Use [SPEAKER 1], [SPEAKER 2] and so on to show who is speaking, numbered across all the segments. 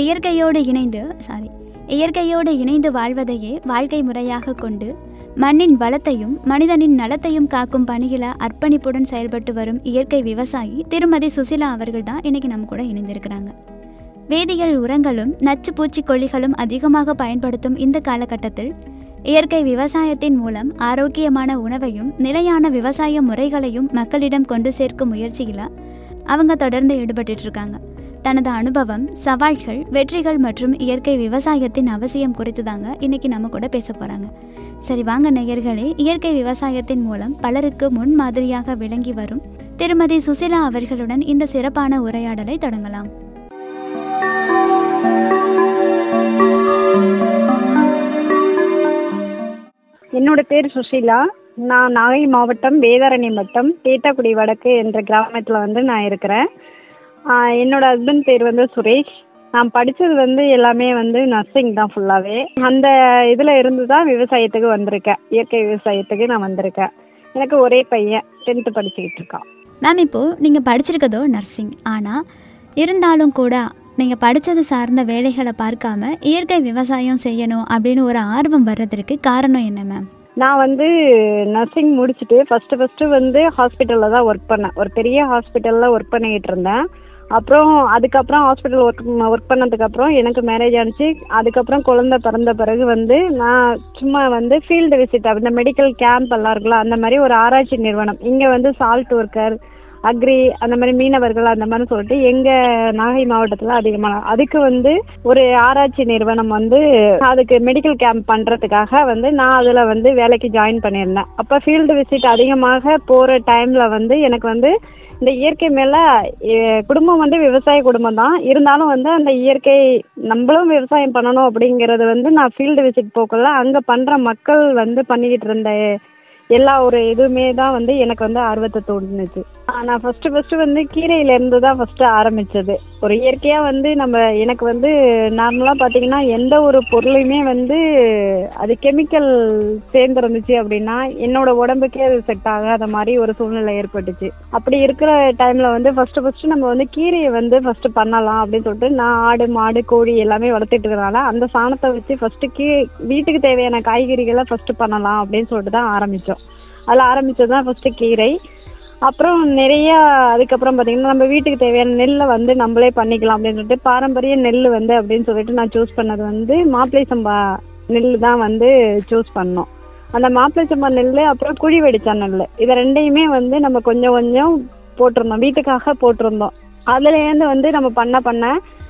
[SPEAKER 1] இயற்கையோடு இணைந்து சாரி இயற்கையோடு இணைந்து வாழ்வதையே வாழ்க்கை முறையாக கொண்டு மண்ணின் வளத்தையும் மனிதனின் நலத்தையும் காக்கும் பணியில அர்ப்பணிப்புடன் செயல்பட்டு வரும் இயற்கை விவசாயி திருமதி சுசிலா அவர்கள் தான் இன்னைக்கு நம்ம கூட இணைந்திருக்கிறாங்க வேதியியல் உரங்களும் நச்சு பூச்சிக்கொல்லிகளும் அதிகமாக பயன்படுத்தும் இந்த காலகட்டத்தில் இயற்கை விவசாயத்தின் மூலம் ஆரோக்கியமான உணவையும் நிலையான விவசாய முறைகளையும் மக்களிடம் கொண்டு சேர்க்கும் முயற்சியில் அவங்க தொடர்ந்து ஈடுபட்டுட்டு இருக்காங்க தனது அனுபவம் சவால்கள் வெற்றிகள் மற்றும் இயற்கை விவசாயத்தின் அவசியம் குறித்து தாங்க இன்னைக்கு நம்ம கூட பேச போகிறாங்க சரி வாங்க நேயர்களே இயற்கை விவசாயத்தின் மூலம் பலருக்கு முன் மாதிரியாக விளங்கி வரும் திருமதி சுசிலா அவர்களுடன் இந்த சிறப்பான உரையாடலை தொடங்கலாம்
[SPEAKER 2] என்னோட பேர் சுஷீலா நான் நாகை மாவட்டம் வேதாரண்ய வட்டம் தேட்டாக்குடி வடக்கு என்ற கிராமத்தில் வந்து நான் இருக்கிறேன் ஆஹ் என்னோட ஹஸ்பண்ட் பேர் வந்து சுரேஷ் நான் படித்தது வந்து எல்லாமே வந்து நர்சிங் தான் ஃபுல்லாகவே அந்த இதில் இருந்து தான் விவசாயத்துக்கு வந்திருக்கேன் இயற்கை விவசாயத்துக்கு நான் வந்திருக்கேன் எனக்கு ஒரே பையன் டென்த்து படிச்சுக்கிட்டு இருக்கான்
[SPEAKER 1] மேம் இப்போது நீங்கள் படிச்சிருக்கதோ நர்சிங் ஆனால் இருந்தாலும் கூட நீங்கள் படித்தது சார்ந்த வேலைகளை பார்க்காம இயற்கை விவசாயம் செய்யணும் அப்படின்னு ஒரு ஆர்வம் வர்றதற்கு காரணம் என்ன மேம்
[SPEAKER 2] நான் வந்து நர்சிங் முடிச்சுட்டு ஃபஸ்ட்டு ஃபஸ்ட்டு வந்து ஹாஸ்பிட்டலில் தான் ஒர்க் பண்ணேன் ஒரு பெரிய ஹாஸ்பிட்டலில் ஒர்க் பண்ணிக்கிட்டு இருந்தேன் அப்புறம் அதுக்கப்புறம் ஹாஸ்பிட்டல் ஒர்க் ஒர்க் பண்ணதுக்கப்புறம் எனக்கு மேரேஜ் ஆனிச்சு அதுக்கப்புறம் குழந்தை பிறந்த பிறகு வந்து நான் சும்மா வந்து ஃபீல்டு விசிட் அந்த மெடிக்கல் கேம்ப் எல்லாம் இருக்குல்ல அந்த மாதிரி ஒரு ஆராய்ச்சி நிறுவனம் இங்கே வந்து சால்ட் ஒர்க்கர் அக்ரி அந்த மாதிரி மீனவர்கள் அந்த மாதிரி சொல்லிட்டு எங்கள் நாகை மாவட்டத்தில் அதிகமான அதுக்கு வந்து ஒரு ஆராய்ச்சி நிறுவனம் வந்து அதுக்கு மெடிக்கல் கேம்ப் பண்ணுறதுக்காக வந்து நான் அதில் வந்து வேலைக்கு ஜாயின் பண்ணியிருந்தேன் அப்போ ஃபீல்டு விசிட் அதிகமாக போகிற டைமில் வந்து எனக்கு வந்து இந்த இயற்கை மேலே குடும்பம் வந்து விவசாய குடும்பம் தான் இருந்தாலும் வந்து அந்த இயற்கை நம்மளும் விவசாயம் பண்ணணும் அப்படிங்கிறது வந்து நான் ஃபீல்டு விசிட் போக்கல அங்கே பண்ணுற மக்கள் வந்து பண்ணிக்கிட்டு இருந்த எல்லா ஒரு இதுவுமே தான் வந்து எனக்கு வந்து ஆர்வத்தை தோணுச்சு ஆ, நான் ஃபஸ்ட்டு ஃபஸ்ட்டு வந்து கீரையிலேருந்து தான் ஃபஸ்ட்டு ஆரம்பித்தது ஒரு இயற்கையாக வந்து நம்ம எனக்கு வந்து நார்மலாக பார்த்தீங்கன்னா எந்த ஒரு பொருளையுமே வந்து அது கெமிக்கல் சேர்ந்துருந்துச்சு அப்படின்னா என்னோட உடம்புக்கே அது செட் ஆகாத மாதிரி ஒரு சூழ்நிலை ஏற்பட்டுச்சு அப்படி இருக்கிற டைமில் வந்து ஃபஸ்ட்டு ஃபஸ்ட்டு நம்ம வந்து கீரையை வந்து ஃபஸ்ட்டு பண்ணலாம் அப்படின்னு சொல்லிட்டு நான் ஆடு மாடு கோழி எல்லாமே வளர்த்துட்டு இருக்கறனால அந்த சாணத்தை வச்சு ஃபஸ்ட்டு கீ வீட்டுக்கு தேவையான காய்கறிகளை ஃபஸ்ட்டு பண்ணலாம் அப்படின்னு சொல்லிட்டு தான் ஆரம்பித்தோம் அதில் ஆரம்பித்தது தான் ஃபஸ்ட்டு கீரை அப்புறம் நிறைய அதுக்கப்புறம் பார்த்தீங்கன்னா நம்ம வீட்டுக்கு தேவையான நெல்லை வந்து நம்மளே பண்ணிக்கலாம் அப்படின்னு சொல்லிட்டு பாரம்பரிய நெல் வந்து அப்படின்னு சொல்லிட்டு நான் சூஸ் பண்ணது வந்து மாப்பிள்ளை சம்பா நெல் தான் வந்து சூஸ் பண்ணோம் அந்த மாப்பிள்ளை சம்பா நெல் அப்புறம் குழி வெடிச்ச நெல் இதை ரெண்டையுமே வந்து நம்ம கொஞ்சம் கொஞ்சம் போட்டிருந்தோம் வீட்டுக்காக போட்டிருந்தோம் அதுலேருந்து வந்து நம்ம பண்ண பண்ண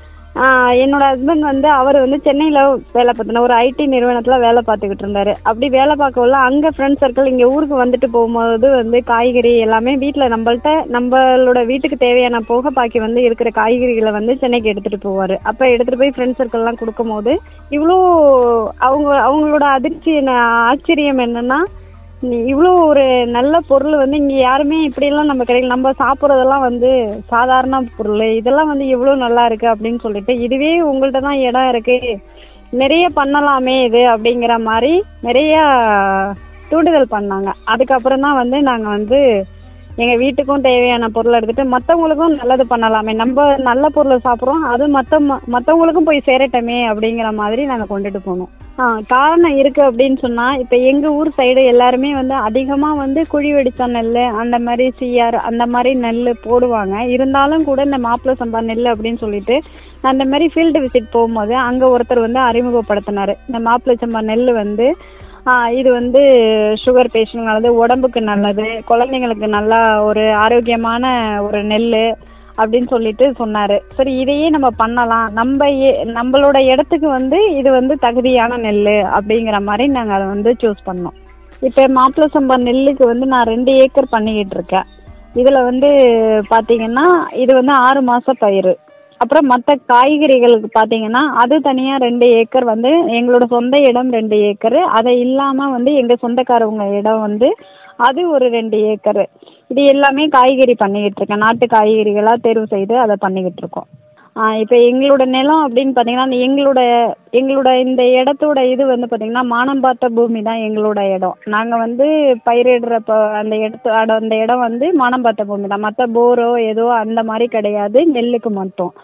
[SPEAKER 2] ஆஹ் என்னோட ஹஸ்பண்ட் வந்து அவர் வந்து சென்னையில் வேலை பார்த்தினா ஒரு ஐடி நிறுவனத்தில் வேலை பார்த்துக்கிட்டு இருந்தாரு அப்படி வேலை பார்க்கல அங்கே ஃப்ரெண்ட் சர்க்கிள் இங்கே ஊருக்கு வந்துட்டு போகும்போது வந்து காய்கறி எல்லாமே வீட்டில் நம்மள்ட்ட நம்மளோட வீட்டுக்கு தேவையான போக பாக்கி வந்து இருக்கிற காய்கறிகளை வந்து சென்னைக்கு எடுத்துகிட்டு போவார் அப்போ எடுத்துகிட்டு போய் ஃப்ரெண்ட் சர்க்கிள்லாம் கொடுக்கும்போது இவ்வளோ அவங்க அவங்களோட அதிர்ச்சி என்ன ஆச்சரியம் என்னன்னா நீ இவ்வளோ ஒரு நல்ல பொருள் வந்து இங்கே யாருமே இப்படியெல்லாம் நம்ம கிடைக்கல நம்ம சாப்பிட்றதெல்லாம் வந்து சாதாரண பொருள் இதெல்லாம் வந்து எவ்வளோ நல்லா இருக்கு அப்படின்னு சொல்லிட்டு இதுவே உங்கள்கிட்ட தான் இடம் இருக்கு நிறைய பண்ணலாமே இது அப்படிங்கிற மாதிரி நிறைய தூண்டுதல் பண்ணாங்க அதுக்கப்புறம் தான் வந்து நாங்கள் வந்து எங்கள் வீட்டுக்கும் தேவையான பொருளை எடுத்துட்டு மற்றவங்களுக்கும் நல்லது பண்ணலாமே நம்ம நல்ல பொருளை சாப்பிட்றோம் அது மற்ற மற்றவங்களுக்கும் போய் சேரட்டமே அப்படிங்கிற மாதிரி நாங்கள் கொண்டுட்டு போனோம் ஆ காரணம் இருக்குது அப்படின்னு சொன்னால் இப்போ எங்கள் ஊர் சைடு எல்லாருமே வந்து அதிகமாக வந்து குழி வெடித்த நெல் அந்த மாதிரி சிஆர் அந்த மாதிரி நெல் போடுவாங்க இருந்தாலும் கூட இந்த மாப்பிள்ளை சம்பா நெல் அப்படின்னு சொல்லிட்டு நான் அந்த மாதிரி ஃபீல்டு விசிட் போகும்போது அங்கே ஒருத்தர் வந்து அறிமுகப்படுத்தினார் இந்த மாப்பிள்ளை சம்பா நெல் வந்து ஆ, இது வந்து சுகர் பேஷண்ட்கள் வந்து உடம்புக்கு நல்லது குழந்தைங்களுக்கு நல்லா ஒரு ஆரோக்கியமான ஒரு நெல் அப்படின்னு சொல்லிட்டு சொன்னார் சரி இதையே நம்ம பண்ணலாம் நம்ம ஏ- நம்மளோட இடத்துக்கு வந்து இது வந்து தகுதியான நெல் அப்படிங்கிற மாதிரி நாங்கள் அதை வந்து சூஸ் பண்ணோம் இப்போ மாப்பிள்ளை சம்பா நெல்லுக்கு வந்து நான் ரெண்டு ஏக்கர் பண்ணிக்கிட்டு இருக்கேன் இதில் வந்து பார்த்தீங்கன்னா இது வந்து ஆறு மாத பயிர் அப்புறம் மற்ற காய்கறிகளுக்கு பார்த்தீங்கன்னா அது தனியாக ரெண்டு ஏக்கர் வந்து எங்களோட சொந்த இடம் ரெண்டு ஏக்கரு அதை இல்லாமல் வந்து எங்கள் சொந்தக்காரவங்க இடம் வந்து அது ஒரு ரெண்டு ஏக்கரு இது எல்லாமே காய்கறி பண்ணிக்கிட்டு இருக்கேன் நாட்டு காய்கறிகளாக தேர்வு செய்து அதை பண்ணிக்கிட்டு இருக்கோம் இப்போ எங்களோட நிலம் அப்படின்னு பார்த்தீங்கன்னா அந்த எங்களோட எங்களோட இந்த இடத்தோட இது வந்து பார்த்தீங்கன்னா மானம் பார்த்த பூமி தான் எங்களோட இடம் நாங்கள் வந்து பயிரிடுறப்ப அந்த இடத்து அட- அந்த இடம் வந்து மானம் பார்த்த பூமி தான் மற்ற போரோ ஏதோ அந்த மாதிரி கிடையாது நெல்லுக்கு மட்டும்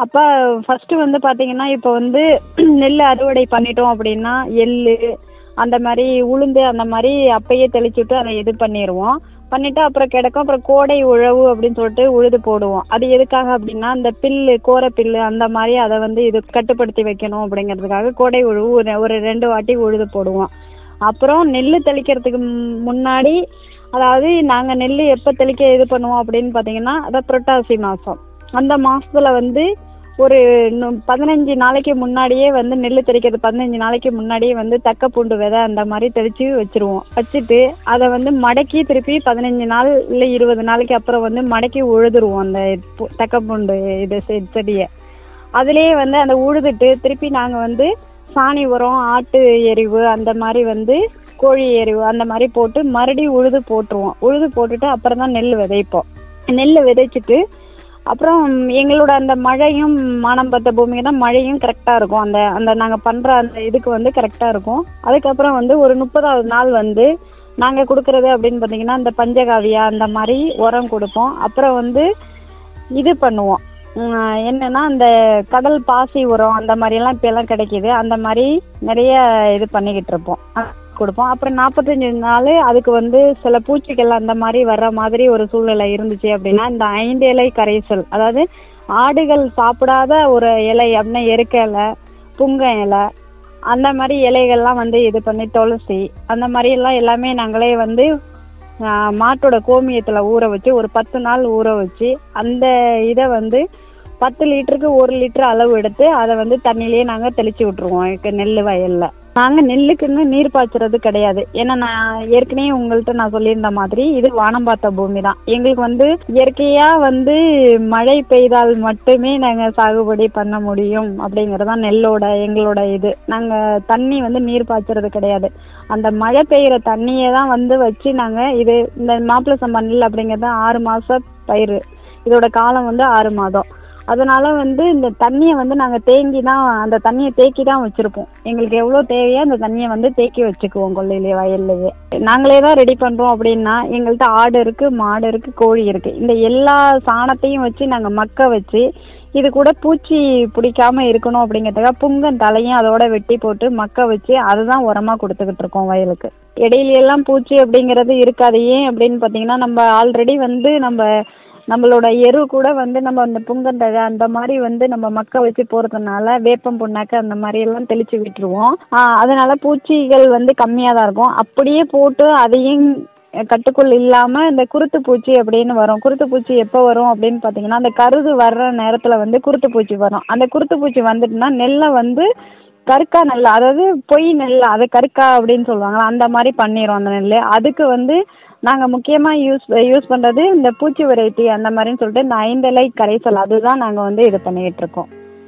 [SPEAKER 2] அப்போ ஃபர்ஸ்ட் வந்து பாத்தீங்கன்னா இப்போ வந்து நெல் அறுவடை பண்ணிட்டோம் அப்படின்னா எள்ளு அந்த மாதிரி உளுந்து அந்த மாதிரி அப்பயே தெளிச்சுட்டு அதை இது பண்ணிடுவோம் பண்ணிட்டு அப்புறம் கிடக்கும் அப்புறம் கோடை உழவு அப்படின்னு சொல்லிட்டு உழுது போடுவோம் அது எதுக்காக அப்படின்னா அந்த பில்லு கோரை பில்லு அந்த மாதிரி அதை வந்து இது கட்டுப்படுத்தி வைக்கணும் அப்படிங்கிறதுக்காக கோடை உழவு ஒரு ஒரு ரெண்டு வாட்டி உழுது போடுவோம் அப்புறம் நெல் தெளிக்கிறதுக்கு மு- முன்னாடி அதாவது நாங்கள் நெல் எப்போ தெளிக்க இது பண்ணுவோம் அப்படின்னு பார்த்தீங்கன்னா அதான் புரட்டாசி மாதம் அந்த மாசத்துல வந்து ஒரு நு- பதினஞ்சு நாளைக்கு முன்னாடியே வந்து நெல் தெளிக்கிறது பதினஞ்சு நாளைக்கு முன்னாடியே வந்து தக்க பூண்டு விதை அந்த மாதிரி தெளிச்சு வச்சிருவோம் வச்சுட்டு அதை வந்து மடக்கி திருப்பி பதினஞ்சு நாள் இல்லை இருபது நாளைக்கு அப்புறம் வந்து மடக்கி உழுதுருவோம் அந்த பூ- தக்க பூண்டு இது செ- செடியை அதுலேயே வந்து அந்த உழுதுட்டு திருப்பி நாங்கள் வந்து சாணி உரம் ஆட்டு எரிவு அந்த மாதிரி வந்து கோழி எரிவு அந்த மாதிரி போட்டு மறுபடியும் உழுது போட்டுருவோம் உழுது போட்டுட்டு அப்புறம் தான் நெல் விதைப்போம் நெல் விதைச்சிட்டு அப்புறம் எங்களோட அந்த மழையும் மானம் பார்த்த பூமிக்கு தான் மழையும் கரெக்டாக இருக்கும் அந்த அந்த நாங்கள் பண்ணுற அந்த இதுக்கு வந்து கரெக்டாக இருக்கும் அதுக்கப்புறம் வந்து ஒரு முப்பதாவது நாள் வந்து நாங்கள் கொடுக்கறது அப்படின்னு பார்த்தீங்கன்னா இந்த பஞ்சகாவியா அந்த மாதிரி உரம் கொடுப்போம் அப்புறம் வந்து இது பண்ணுவோம் உம், என்னன்னா அந்த கடல் பாசி உரம் அந்த மாதிரியெல்லாம் இப்போ எல்லாம் கிடைக்கிது அந்த மாதிரி நிறைய இது பண்ணிக்கிட்டு இருப்போம் அது கொடுப்போம் அப்புறம் நாற்பத்தஞ்சு நாள் அதுக்கு வந்து சில பூச்சிகள் அந்த மாதிரி வர்ற மாதிரி ஒரு சூழ்நிலை இருந்துச்சு அப்படின்னா இந்த ஐந்து இலை கரைசல் அதாவது ஆடுகள் சாப்பிடாத ஒரு இலை அப்படின்னா எருக்க இலை புங்க இலை அந்த மாதிரி இலைகள்லாம் வந்து இது பண்ணி துளசி அந்த மாதிரி எல்லாம் எல்லாமே நாங்களே வந்து ஆஹ், மாட்டோட கோமியத்தில் ஊற வச்சு ஒரு பத்து நாள் ஊற வச்சு அந்த இதை வந்து பத்து லிட்டருக்கு ஒரு லிட்டர் அளவு எடுத்து அதை வந்து தண்ணியிலேயே நாங்கள் தெளிச்சு விட்ருவோம் எங்க நெல் வயலில் நாங்கள் நெல்லுக்குன்னு நீர் பாய்ச்சறது கிடையாது ஏன்னா நான் ஏற்கனவே உங்கள்கிட்ட நான் சொல்லியிருந்த மாதிரி இது வானம் பார்த்த பூமி தான் எங்களுக்கு வந்து இயற்கையாக வந்து மழை பெய்தால் மட்டுமே நாங்கள் சாகுபடி பண்ண முடியும் அப்படிங்கிறது தான் நெல்லோட எங்களோட இது நாங்கள் தண்ணி வந்து நீர் பாய்ச்சறது கிடையாது அந்த மழை பெய்கிற தண்ணியை தான் வந்து வச்சு நாங்கள் இது இந்த மாப்பிள்ளை சம்பா நெல் அப்படிங்கிறது ஆறு மாத பயிர் இதோட காலம் வந்து ஆறு மாதம் அதனால வந்து இந்த தண்ணியை வந்து நாங்கள் தேங்கி தான் அந்த தண்ணியை தேக்கி தான் வச்சுருப்போம் எங்களுக்கு எவ்வளோ தேவையோ அந்த தண்ணியை வந்து தேக்கி வச்சுக்குவோம் கொள்ளையிலேயே வயல்லையே நாங்களே தான் ரெடி பண்ணுறோம் அப்படின்னா எங்கள்கிட்ட ஆடு இருக்குது மாடு இருக்குது கோழி இருக்குது இந்த எல்லா சாணத்தையும் வச்சு நாங்கள் மக்க வச்சு இது கூட பூச்சி பிடிக்காம இருக்கணும் அப்படிங்கிறதுக்காக புங்கன் தலையும் அதோட வெட்டி போட்டு மக்க வச்சு அதுதான் உரமா கொடுத்துக்கிட்டு இருக்கோம் வயலுக்கு இடையில எல்லாம் பூச்சி அப்படிங்கிறது இருக்காது ஏன் அப்படின்னு பார்த்தீங்கன்னா நம்ம ஆல்ரெடி வந்து நம்ம நம்மளோட எரு கூட வந்து நம்ம அந்த புங்கந்தழை அந்த மாதிரி வந்து நம்ம மக்க வச்சு போகிறதுனால வேப்பம் புண்ணாக்கு அந்த மாதிரி எல்லாம் தெளிச்சு விட்டுருவோம் ஆஹ் அதனால பூச்சிகள் வந்து கம்மியாக தான் இருக்கும் அப்படியே போட்டு அதையும் கட்டுக்குள் இல்லாமல் இந்த குருத்து பூச்சி அப்படின்னு வரும் குருத்து பூச்சி எப்போ வரும் அப்படின்னு பார்த்தீங்கன்னா அந்த கருது வர்ற நேரத்தில் வந்து குருத்து பூச்சி வரும் அந்த குருத்து பூச்சி வந்துட்டுனா நெல்லை வந்து கருக்கா நெல் அதாவது பொய் நெல் அது கருக்கா அப்படின்னு சொல்லுவாங்களா அந்த மாதிரி பண்ணிடும் அந்த நெல் அதுக்கு வந்து நாங்கள் முக்கியமாக யூஸ் யூஸ் பண்ணுறது இந்த பூச்சி வெரைட்டி அந்த மாதிரின்னு சொல்லிட்டு இந்த ஐந்தலை கரைசல் அதுதான் நாங்கள் வந்து இது பண்ணிக்கிட்டு இருக்கோம்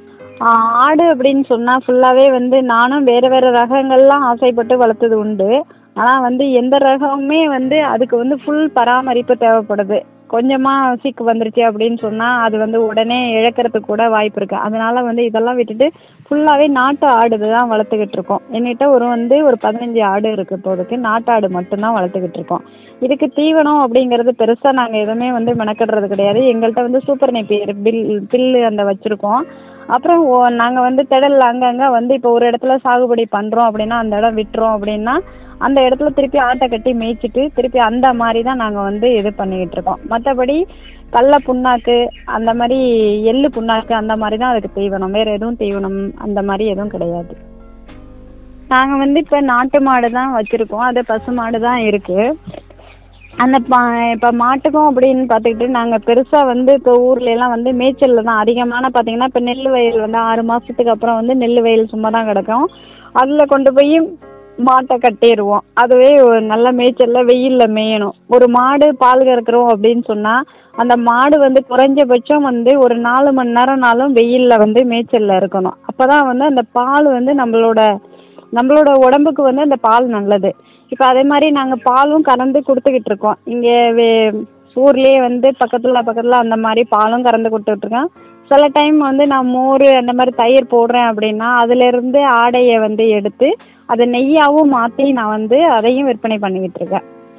[SPEAKER 2] ஆஹ் ஆடு அப்படின்னு சொன்னால் ஃபுல்லாகவே வந்து நானும் வேறு வேறு ரகங்கள்லாம் ஆசைப்பட்டு வளர்த்தது உண்டு ஆனால் வந்து எந்த ரகமுமே வந்து அதுக்கு வந்து ஃபுல் பராமரிப்பு தேவைப்படுது கொஞ்சமாக சீக்கு வந்துருச்சு அப்படின்னு சொன்னால் அது வந்து உடனே இழக்கிறதுக்கு கூட வாய்ப்பு இருக்குது அதனால வந்து இதெல்லாம் விட்டுட்டு ஃபுல்லாகவே நாட்டு ஆடு தான் வளர்த்துக்கிட்டு இருக்கோம் என்கிட்ட ஒரு வந்து ஒரு பதினஞ்சு ஆடு இருக்குது இப்போதைக்கு நாட்டு ஆடு மட்டும்தான் வளர்த்துக்கிட்டு இருக்கோம் இதுக்கு தீவனம் அப்படிங்கிறது பெருசாக நாங்கள் எதுவுமே வந்து மெனக்கிடுறது கிடையாது எங்கள்கிட்ட வந்து சூப்பர் நெப்பியர் பில் பில்லு அந்த வச்சுருக்கோம் அப்புறம் நாங்கள் வந்து திடல் அங்கங்கே வந்து இப்போ ஒரு இடத்துல சாகுபடி பண்ணுறோம் அப்படின்னா அந்த இடம் விட்டுறோம் அப்படின்னா அந்த இடத்துல திருப்பி ஆட்டை கட்டி மேய்ச்சிட்டு திருப்பி அந்த மாதிரி தான் நாங்கள் வந்து இது பண்ணிக்கிட்டு இருக்கோம் மற்றபடி கடல புண்ணாக்கு அந்த மாதிரி எள்ளு புண்ணாக்கு அந்த மாதிரி தான் அதுக்கு தீவனம் வேறு எதுவும் தீவனம் அந்த மாதிரி எதுவும் கிடையாது நாங்கள் வந்து இப்போ நாட்டு மாடு தான் வச்சுருக்கோம் அது பசு மாடு தான் இருக்குது அந்த பா இப்போ மாட்டுக்கும் அப்படின்னு பார்த்துக்கிட்டு நாங்கள் பெருசாக வந்து இப்போ ஊர்ல எல்லாம் வந்து மேய்ச்சலில் தான் அதிகமான பார்த்தீங்கன்னா இப்போ நெல் வயல் வந்து ஆறு மாதத்துக்கு அப்புறம் வந்து நெல் வயல் சும்மா தான் கிடக்கும் அதில் கொண்டு போய் மாட்டை கட்டிடுவோம் அதுவே ஒரு நல்ல மேய்ச்சலில் வெயிலில் மேயணும் ஒரு மாடு பால் கறக்கிறோம் அப்படின்னு சொன்னால் அந்த மாடு வந்து குறைஞ்சபட்சம் வந்து ஒரு நாலு மணி நேரம்னாலும் வெயிலில் வந்து மேய்ச்சலில் இருக்கணும் அப்போ தான் வந்து அந்த பால் வந்து நம்மளோட நம்மளோட உடம்புக்கு வந்து அந்த பால் நல்லது இப்போ அதே மாதிரி நாங்கள் பாலும் கறந்து கொடுத்துக்கிட்டு இருக்கோம் இங்கே வே ஊர்லேயே வந்து பக்கத்தில் பக்கத்தில் அந்த மாதிரி பாலும் கறந்து கொடுத்துட்ருக்கேன் சில டைம் வந்து நான் மோர் அந்த மாதிரி தயிர் போடுறேன் அப்படின்னா அதுலேருந்து ஆடையை வந்து எடுத்து அதை நெய்யாவும் மாற்றி நான் வந்து அதையும் விற்பனை பண்ணிக்கிட்டு இருக்கேன்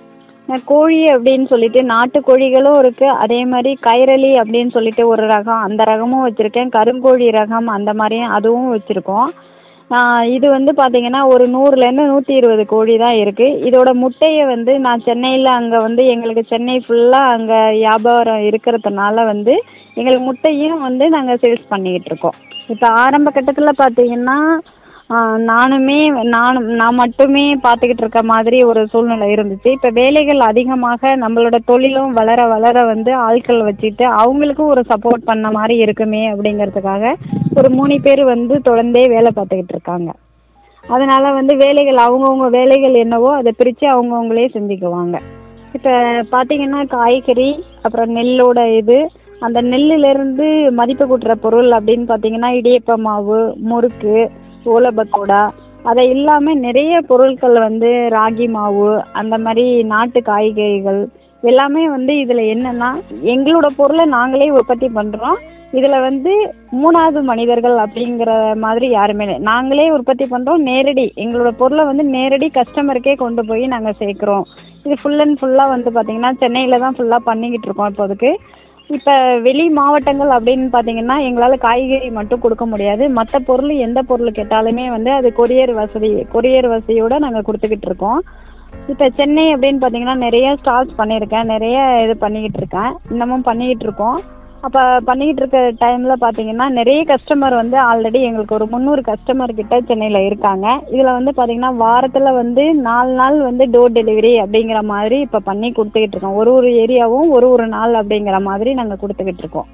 [SPEAKER 2] நான் கோழி அப்படின்னு சொல்லிட்டு நாட்டு கோழிகளும் இருக்கு அதே மாதிரி கைரளி அப்படின்னு சொல்லிட்டு ஒரு ரகம் அந்த ரகமும் வச்சிருக்கேன் கருங்கோழி ரகம் அந்த மாதிரியும் அதுவும் வச்சிருக்கோம் ஆஹ் இது வந்து பார்த்தீங்கன்னா ஒரு நூறுலேருந்து நூற்றி இருபது கோழி தான் இருக்குது இதோட முட்டையை வந்து நான் சென்னையில் அங்கே வந்து எங்களுக்கு சென்னை ஃபுல்லாக அங்கே வியாபாரம் இருக்கிறதுனால வந்து எங்களுக்கு முட்டையும் வந்து நாங்கள் சேல்ஸ் பண்ணிக்கிட்டு இருக்கோம் இப்போ ஆரம்ப கட்டத்தில் பார்த்தீங்கன்னா ஆஹ் நானுமே நானும் நான் மட்டுமே பார்த்துக்கிட்டு இருக்க மாதிரி ஒரு சூழ்நிலை இருந்துச்சு இப்போ வேலைகள் அதிகமாக நம்மளோட தொழிலும் வளர வளர வந்து ஆட்கள் வச்சுட்டு அவங்களுக்கும் ஒரு சப்போர்ட் பண்ண மாதிரி இருக்குமே அப்படிங்கிறதுக்காக ஒரு மூணு பேர் வந்து தொடர்ந்தே வேலை பார்த்துக்கிட்டு இருக்காங்க அதனால வந்து வேலைகள் அவங்கவுங்க வேலைகள் என்னவோ அதை பிரித்து அவங்கவுங்களே செஞ்சுக்குவாங்க இப்போ பார்த்தீங்கன்னா காய்கறி அப்புறம் நெல்லோட இது அந்த நெல்லிலிருந்து மதிப்பு கூட்டுற பொருள் அப்படின்னு பார்த்தீங்கன்னா இடியப்ப மாவு முறுக்கு ஓலபக்கோடா அதை இல்லாமல் நிறைய பொருட்கள் வந்து ராகி மாவு அந்த மாதிரி நாட்டு காய்கறிகள் எல்லாமே வந்து இதில் என்னன்னா எங்களோட பொருளை நாங்களே உற்பத்தி பண்ணுறோம் இதில் வந்து மூணாவது மனிதர்கள் அப்படிங்கிற மாதிரி யாருமே இல்லை நாங்களே உற்பத்தி பண்ணுறோம் நேரடி எங்களோட பொருளை வந்து நேரடி கஸ்டமருக்கே கொண்டு போய் நாங்கள் சேர்க்குறோம் இது ஃபுல் அண்ட் ஃபுல்லாக வந்து பார்த்தீங்கன்னா சென்னையில் தான் ஃபுல்லாக பண்ணிக்கிட்டு இருக்கோம் இப்போதைக்கு இப்போ வெளி மாவட்டங்கள் அப்படின்னு பார்த்தீங்கன்னா எங்களால் காய்கறி மட்டும் கொடுக்க முடியாது மற்ற பொருள் எந்த பொருள் கேட்டாலுமே வந்து அது கொரியர் வசதி கொரியர் வசதியோடு நாங்கள் கொடுத்துக்கிட்டு இருக்கோம் இப்போ சென்னை அப்படின்னு பார்த்தீங்கன்னா நிறைய ஸ்டால்ஸ் பண்ணியிருக்கேன் நிறைய இது பண்ணிக்கிட்டு இருக்கேன் இன்னமும் பண்ணிக்கிட்டு இருக்கோம் அப்போ பண்ணிக்கிட்டு இருக்க டைமில் பார்த்தீங்கன்னா நிறைய கஸ்டமர் வந்து ஆல்ரெடி எங்களுக்கு ஒரு முந்நூறு கஸ்டமர் கிட்ட சென்னையில் இருக்காங்க இதில் வந்து பார்த்தீங்கன்னா வாரத்தில் வந்து நாலு நாள் வந்து டோர் டெலிவரி அப்படிங்கிற மாதிரி இப்போ பண்ணி கொடுத்துக்கிட்டு இருக்கோம் ஒரு ஒரு ஏரியாவும் ஒரு ஒரு நாள் அப்படிங்கிற மாதிரி நாங்கள் கொடுத்துக்கிட்டு இருக்கோம்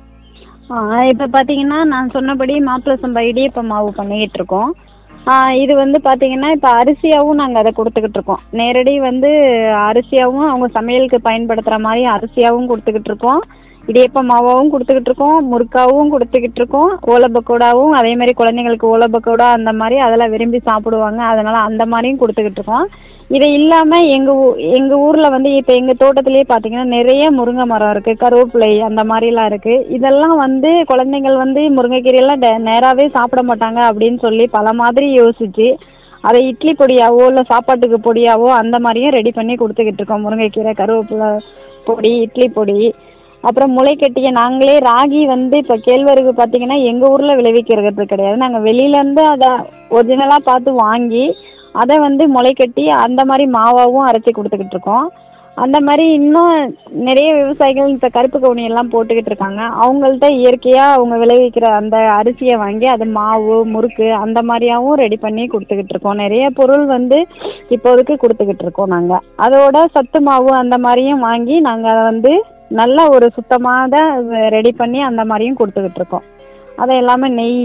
[SPEAKER 2] இப்போ பார்த்தீங்கன்னா நான் சொன்னபடி மாப்பிள்ளை சம்பா இடியப்ப மாவு பண்ணிக்கிட்டு இருக்கோம் ஆ, இது வந்து பார்த்தீங்கன்னா இப்போ அரிசியாகவும் நாங்கள் அதை கொடுத்துக்கிட்டு இருக்கோம் நேரடி வந்து அரிசியாகவும் அவங்க சமையலுக்கு பயன்படுத்துகிற மாதிரி அரிசியாகவும் கொடுத்துக்கிட்டு இருக்கோம் இடியப்ப மாவாவும் கொடுத்துக்கிட்டு இருக்கோம் முறுக்காவும் கொடுத்துக்கிட்டு இருக்கோம் ஓலை பக்கோடாவும் அதே மாதிரி குழந்தைங்களுக்கு ஓலை பக்கோடா அந்த மாதிரி அதெல்லாம் விரும்பி சாப்பிடுவாங்க அதனால அந்த மாதிரியும் கொடுத்துக்கிட்டு இருக்கோம் இது இல்லாமல் எங்கள் ஊ எங்கள் ஊரில் வந்து இப்போ எங்கள் தோட்டத்திலேயே பார்த்தீங்கன்னா நிறைய முருங்கை மரம் இருக்குது கருவேப்பிலை அந்த மாதிரிலாம் இருக்குது இதெல்லாம் வந்து குழந்தைங்கள் வந்து முருங்கைக்கீரையெல்லாம் டே நேராகவே சாப்பிட மாட்டாங்க அப்படின்னு சொல்லி பல மாதிரி யோசிச்சு அதை இட்லி பொடியாவோ இல்லை சாப்பாட்டுக்கு பொடியாவோ அந்த மாதிரியும் ரெடி பண்ணி கொடுத்துக்கிட்டு இருக்கோம் முருங்கைக்கீரை கருவேப்பிலை பொடி இட்லி பொடி அப்புறம் முளைக்கட்டிய நாங்களே ராகி வந்து இப்போ கேழ்வரகு பார்த்தீங்கன்னா எங்கள் ஊரில் விளைவிக்கிறது கிடையாது நாங்கள் வெளியிலேருந்து அதை ஒரிஜினலாக பார்த்து வாங்கி அதை வந்து முளைக்கட்டி அந்த மாதிரி மாவாவும் அரைச்சி கொடுத்துக்கிட்டு இருக்கோம் அந்த மாதிரி இன்னும் நிறைய விவசாயிகள் இப்போ கருப்பு கவுனி எல்லாம் போட்டுக்கிட்டு இருக்காங்க அவங்கள்ட்ட இயற்கையாக அவங்க விளைவிக்கிற அந்த அரிசியை வாங்கி அது மாவு முறுக்கு அந்த மாதிரியாவும் ரெடி பண்ணி கொடுத்துக்கிட்டு இருக்கோம் நிறைய பொருள் வந்து இப்போதைக்கு கொடுத்துக்கிட்டு இருக்கோம் நாங்கள் அதோட சத்து மாவு அந்த மாதிரியும் வாங்கி நாங்கள் அதை வந்து நல்ல ஒரு சுத்தமாக ரெடி பண்ணி அந்த மாதிரியும் கொடுத்துக்கிட்டு இருக்கோம் அதை எல்லாமே நெய்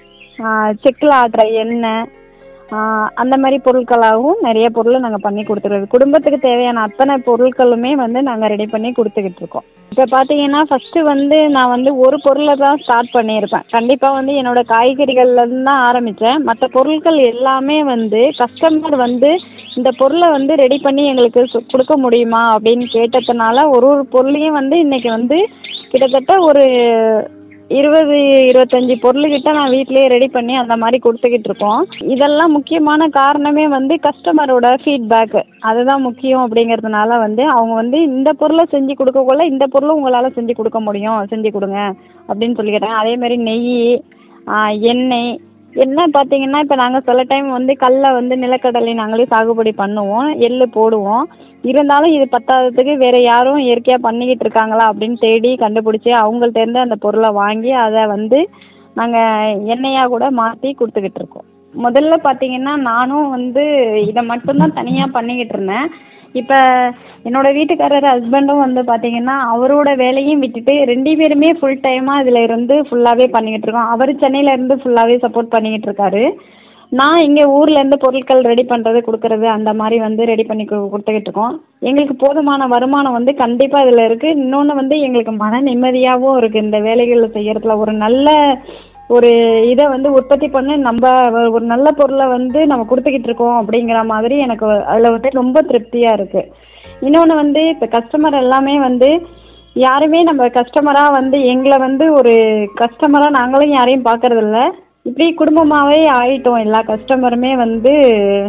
[SPEAKER 2] செக்கில் ஆட்டுற எண்ணெய் ஆஹ் அந்த மாதிரி பொருட்களாகவும் நிறைய பொருள் நாங்கள் பண்ணி கொடுத்துருக்கோம் குடும்பத்துக்கு தேவையான அத்தனை பொருட்களுமே வந்து நாங்கள் ரெடி பண்ணி கொடுத்துக்கிட்டு இருக்கோம் இப்போ பார்த்தீங்கன்னா ஃபஸ்ட்டு வந்து நான் வந்து ஒரு பொருளை தான் ஸ்டார்ட் பண்ணியிருப்பேன் கண்டிப்பாக வந்து என்னோட காய்கறிகள்லேருந்து தான் ஆரம்பித்தேன் மற்ற பொருட்கள் எல்லாமே வந்து கஸ்டமர் வந்து இந்த பொருளை வந்து ரெடி பண்ணி எங்களுக்கு சு- கொடுக்க முடியுமா அப்படின்னு கேட்டதுனால ஒரு ஒரு பொருளையும் வந்து இன்னைக்கு வந்து கிட்டத்தட்ட ஒரு இருபது இருபத்தஞ்சி பொருள்கிட்ட நான் வீட்டிலேயே ரெடி பண்ணி அந்த மாதிரி கொடுத்துக்கிட்டு இருக்கோம் இதெல்லாம் முக்கியமான காரணமே வந்து கஸ்டமரோட ஃபீட்பேக்கு அதுதான் முக்கியம் அப்படிங்கிறதுனால வந்து அவங்க வந்து இந்த பொருளை செஞ்சு கொடுக்கக்குள்ள இந்த பொருளும் உங்களால் செஞ்சு கொடுக்க முடியும் செஞ்சு கொடுங்க அப்படின்னு சொல்லிக்கிட்டேன் அதே மாதிரி நெய் ஆ, எண்ணெய் எண்ணெய் பார்த்தீங்கன்னா இப்போ நாங்கள் சில டைம் வந்து கடல வந்து நிலக்கடலை நாங்களே சாகுபடி பண்ணுவோம் எள்ளு போடுவோம் இருந்தாலும் இது பத்தாததுக்கு வேறு யாரும் இயற்கையாக பண்ணிக்கிட்டு இருக்காங்களா அப்படின்னு தேடி கண்டுபிடிச்சி அவங்கள்ட்ட இருந்து அந்த பொருளை வாங்கி அதை வந்து நாங்கள் எண்ணெயாக கூட மாற்றி கொடுத்துக்கிட்டு இருக்கோம் முதல்ல பார்த்தீங்கன்னா நானும் வந்து இதை மட்டும்தான் தனியாக பண்ணிக்கிட்டு இருந்தேன் இப்போ என்னோட வீட்டுக்காரர் ஹஸ்பண்டும் வந்து பார்த்தீங்கன்னா அவரோட வேலையும் விட்டுட்டு ரெண்டு பேருமே ஃபுல் டைமாக இதில் இருந்து ஃபுல்லாகவே பண்ணிக்கிட்டு இருக்கோம் அவர் சென்னையில இருந்து ஃபுல்லாகவே சப்போர்ட் பண்ணிக்கிட்டு இருக்காரு நான் இங்கே ஊர்லேருந்து பொருட்கள் ரெடி பண்ணுறது கொடுக்கறது அந்த மாதிரி வந்து ரெடி பண்ணி கு- கொடுத்துக்கிட்டு இருக்கோம் எங்களுக்கு போதுமான வருமானம் வந்து கண்டிப்பாக இதில் இருக்குது இன்னொன்று வந்து எங்களுக்கு மன நிம்மதியாகவும் இருக்குது இந்த வேலைகளை செய்யறதுல ஒரு நல்ல ஒரு இதை வந்து உற்பத்தி பண்ணி நம்ம ஒரு- ஒரு நல்ல பொருளை வந்து நம்ம கொடுத்துக்கிட்டு இருக்கோம் அப்படிங்கிற மாதிரி எனக்கு அதில் வந்து ரொம்ப திருப்தியாக இருக்குது இன்னொன்று வந்து இப்போ கஸ்டமர் எல்லாமே வந்து யாருமே நம்ம கஸ்டமராக வந்து எங்களை வந்து ஒரு கஸ்டமராக நாங்களும் யாரையும் பார்க்கறதில்ல இப்படி குடும்பமாகவே ஆயிட்டோம் எல்லா கஸ்டமருமே வந்து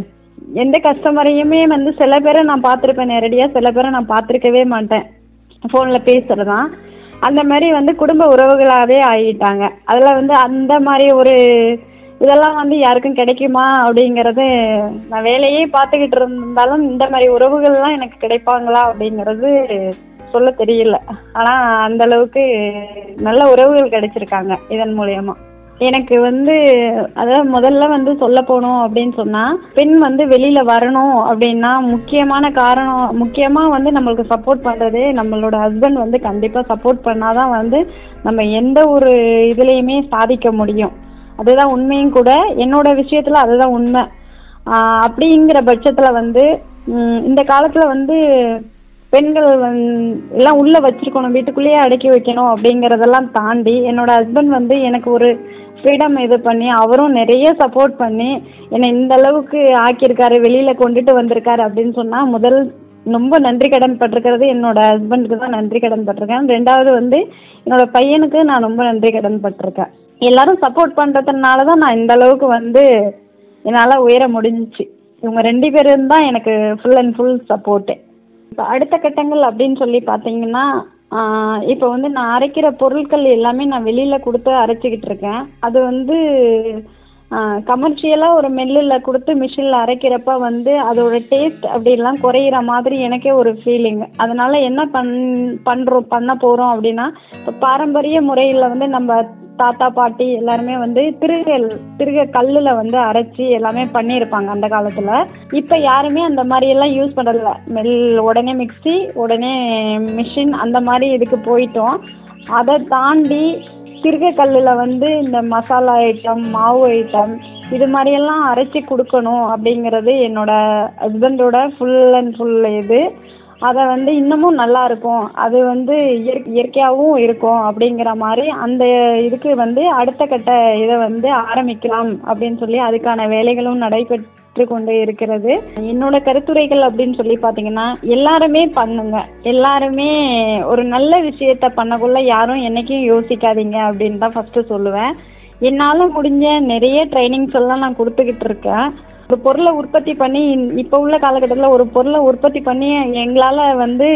[SPEAKER 2] எந்த கஸ்டமரையுமே வந்து சில பேரை நான் பார்த்துருப்பேன் நேரடியாக சில பேரை நான் பார்த்துருக்கவே மாட்டேன் ஃபோனில் பேசுகிறது தான் அந்த மாதிரி வந்து குடும்ப உறவுகளாகவே ஆகிட்டாங்க அதில் வந்து அந்த மாதிரி ஒரு இதெல்லாம் வந்து யாருக்கும் கிடைக்குமா அப்படிங்கிறது நான் வேலையே பார்த்துக்கிட்டு இருந்தாலும் இந்த மாதிரி உறவுகள்லாம் எனக்கு கிடைப்பாங்களா அப்படிங்கிறது சொல்ல தெரியல ஆனால் அந்த அளவுக்கு நல்ல உறவுகள் கிடைச்சிருக்காங்க இதன் மூலயமா எனக்கு வந்து அதாவது முதல்ல வந்து சொல்ல போனோம் அப்படின்னு சொன்னா பெண் வந்து வெளியில வரணும் அப்படின்னா முக்கியமான காரணம் முக்கியமா வந்து நம்மளுக்கு சப்போர்ட் பண்றது நம்மளோட ஹஸ்பண்ட் வந்து கண்டிப்பா சப்போர்ட் பண்ணாதான் வந்து நம்ம எந்த ஒரு இதுலயுமே சாதிக்க முடியும் அதுதான் உண்மையும் கூட என்னோட விஷயத்துல அதுதான் உண்மை ஆஹ் அப்படிங்கிற பட்சத்துல வந்து ம், இந்த காலத்துல வந்து பெண்கள் வந் எல்லாம் உள்ள வச்சிருக்கணும் வீட்டுக்குள்ளேயே அடக்கி வைக்கணும் அப்படிங்கறதெல்லாம் தாண்டி என்னோட ஹஸ்பண்ட் வந்து எனக்கு ஒரு ஃப்ரீடம் இது பண்ணி அவரும் நிறைய சப்போர்ட் பண்ணி என்னை இந்த அளவுக்கு ஆக்கியிருக்காரு வெளியில கொண்டுட்டு வந்திருக்காரு அப்படின்னு சொன்னா முதல் ரொம்ப நன்றி கடன் பட்டிருக்கிறது என்னோட ஹஸ்பண்டுக்கு தான் நன்றி கடன் பட்டிருக்கேன் ரெண்டாவது வந்து என்னோட பையனுக்கு நான் ரொம்ப நன்றி கடன் பட்டிருக்கேன் எல்லாரும் சப்போர்ட் பண்றதுனால தான் நான் இந்த அளவுக்கு வந்து என்னால் உயர முடிஞ்சிச்சு இவங்க ரெண்டு பேரும் தான் எனக்கு ஃபுல் அண்ட் ஃபுல் சப்போர்ட்டு இப்போ அடுத்த கட்டங்கள் அப்படின்னு சொல்லி பார்த்தீங்கன்னா இப்போ வந்து நான் அரைக்கிற பொருட்கள் எல்லாமே நான் வெளியில் கொடுத்து அரைச்சிக்கிட்டு இருக்கேன் அது வந்து கமர்ஷியலாக ஒரு மில்லில் கொடுத்து மிஷினில் அரைக்கிறப்ப வந்து அதோட டேஸ்ட் அப்படிலாம் குறையிற மாதிரி எனக்கே ஒரு ஃபீலிங் அதனால என்ன பண் பண்ணுறோம் பண்ண போகிறோம் அப்படின்னா இப்போ பாரம்பரிய முறையில் வந்து நம்ம தாத்தா பாட்டி எல்லாருமே வந்து திருகல் திருக கல்லில் வந்து அரைச்சி எல்லாமே பண்ணியிருப்பாங்க அந்த காலத்தில் இப்போ யாருமே அந்த மாதிரி எல்லாம் யூஸ் பண்ணுறதில்ல மெல் உடனே மிக்ஸி உடனே மிஷின் அந்த மாதிரி இதுக்கு போயிட்டோம் அதை தாண்டி திருக கல்லில் வந்து இந்த மசாலா ஐட்டம் மாவு ஐட்டம் இது மாதிரியெல்லாம் அரைச்சி கொடுக்கணும் அப்படிங்கிறது என்னோட ஹஸ்பண்டோட ஃபுல் அண்ட் ஃபுல் இது அதை வந்து இன்னமும் நல்லா இருக்கும் அது வந்து இயற் இயற்கையாகவும் இருக்கும் அப்படிங்கிற மாதிரி அந்த இதுக்கு வந்து அடுத்த கட்ட இதை வந்து ஆரம்பிக்கலாம் அப்படின்னு சொல்லி அதுக்கான வேலைகளும் நடைபெற்று கொண்டு இருக்கிறது என்னோட கருத்துரைகள் அப்படின்னு சொல்லி பார்த்தீங்கன்னா எல்லாருமே பண்ணுங்க எல்லாருமே ஒரு நல்ல விஷயத்த பண்ணக்குள்ள யாரும் என்னைக்கும் யோசிக்காதீங்க அப்படின்னு தான் ஃபர்ஸ்ட் சொல்லுவேன் என்னால் முடிஞ்ச நிறைய ட்ரைனிங்ஸ் எல்லாம் நான் கொடுத்துக்கிட்டு இருக்கேன் ஒரு பொருளை உற்பத்தி பண்ணி இப்போ உள்ள காலகட்டத்தில் ஒரு பொருளை உற்பத்தி பண்ணி எங்களால் வந்து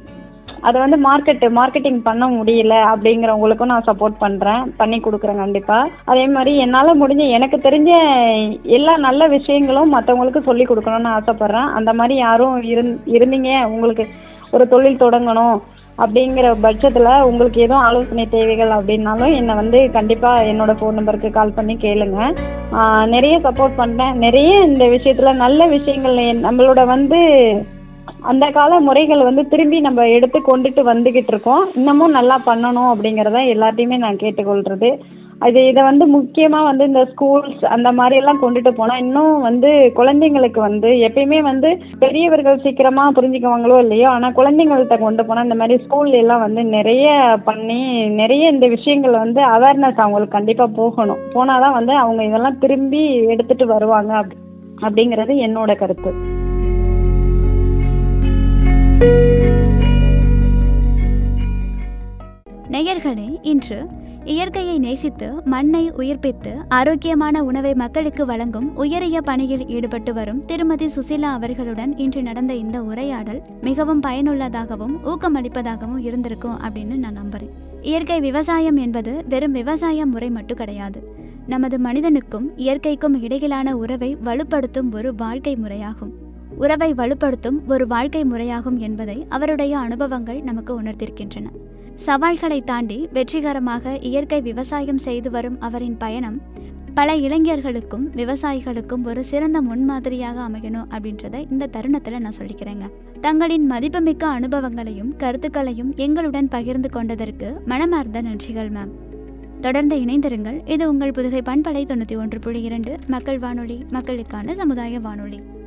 [SPEAKER 2] அதை வந்து மார்க்கெட்டு மார்க்கெட்டிங் பண்ண முடியல அப்படிங்கிறவங்களுக்கும் நான் சப்போர்ட் பண்ணுறேன் பண்ணி கொடுக்குறேன் கண்டிப்பாக அதே மாதிரி என்னால் முடிஞ்ச எனக்கு தெரிஞ்ச எல்லா நல்ல விஷயங்களும் மற்றவங்களுக்கு சொல்லி கொடுக்கணும்னு ஆசைப்பட்றேன் அந்த மாதிரி யாரும் இருந் இருந்தீங்க உங்களுக்கு ஒரு தொழில் தொடங்கணும் அப்படிங்கிற பட்சத்தில் உங்களுக்கு எதுவும் ஆலோசனை தேவைகள் அப்படின்னாலும் என்னை வந்து கண்டிப்பாக என்னோட ஃபோன் நம்பருக்கு கால் பண்ணி கேளுங்க ஆஹ் நிறைய சப்போர்ட் பண்ணுறேன் நிறைய இந்த விஷயத்தில் நல்ல விஷயங்கள் என்- நம்மளோட வந்து அந்த கால முறைகள் வந்து திரும்பி நம்ம எடுத்து கொண்டுட்டு வந்துகிட்டு இருக்கோம் இன்னமும் நல்லா பண்ணணும் அப்படிங்கிறத எல்லாத்தையுமே நான் கேட்டுக்கொள்றது அது இதை வந்து முக்கியமாக வந்து இந்த ஸ்கூல்ஸ் அந்த மாதிரி எல்லாம் கொண்டுட்டு போனால் இன்னும் வந்து குழந்தைங்களுக்கு வந்து எப்பயுமே வந்து பெரியவர்கள் சீக்கிரமாக புரிஞ்சுக்குவாங்களோ இல்லையோ ஆனால் குழந்தைங்கள்ட்ட கொண்டு போனால் இந்த மாதிரி ஸ்கூல்ல எல்லாம் வந்து நிறைய பண்ணி நிறைய இந்த விஷயங்கள் வந்து அவேர்னஸ் அவங்களுக்கு கண்டிப்பாக போகணும் போனால் தான் வந்து அவங்க இதெல்லாம் திரும்பி எடுத்துட்டு வருவாங்க அப்படி அப்படிங்கிறது என்னோட கருத்து
[SPEAKER 1] நேயர்களே இன்று இயற்கையை நேசித்து மண்ணை உயிர்ப்பித்து ஆரோக்கியமான உணவை மக்களுக்கு வழங்கும் உயரிய பணியில் ஈடுபட்டு வரும் திருமதி சுசிலா அவர்களுடன் இன்று நடந்த இந்த உரையாடல் மிகவும் பயனுள்ளதாகவும் ஊக்கமளிப்பதாகவும் இருந்திருக்கும் அப்படின்னு நான் நம்புறேன் இயற்கை விவசாயம் என்பது வெறும் விவசாய முறை மட்டும் கிடையாது நமது மனிதனுக்கும் இயற்கைக்கும் இடையிலான உறவை வலுப்படுத்தும் ஒரு வாழ்க்கை முறையாகும் உறவை வலுப்படுத்தும் ஒரு வாழ்க்கை முறையாகும் என்பதை அவருடைய அனுபவங்கள் நமக்கு உணர்த்திருக்கின்றன சவால்களை தாண்டி வெற்றிகரமாக இயற்கை விவசாயம் செய்து வரும் அவரின் பயணம் பல இளைஞர்களுக்கும் விவசாயிகளுக்கும் ஒரு சிறந்த முன்மாதிரியாக அமையணும் அப்படின்றத இந்த தருணத்தில் நான் சொல்லிக்கிறேங்க தங்களின் மதிப்புமிக்க அனுபவங்களையும் கருத்துக்களையும் எங்களுடன் பகிர்ந்து கொண்டதற்கு மனமார்ந்த நன்றிகள் மேம் தொடர்ந்து இணைந்திருங்கள் இது உங்கள் புதுகை பண்பலை தொண்ணூற்றி ஒன்று புள்ளி இரண்டு மக்கள் வானொலி மக்களுக்கான சமுதாய வானொலி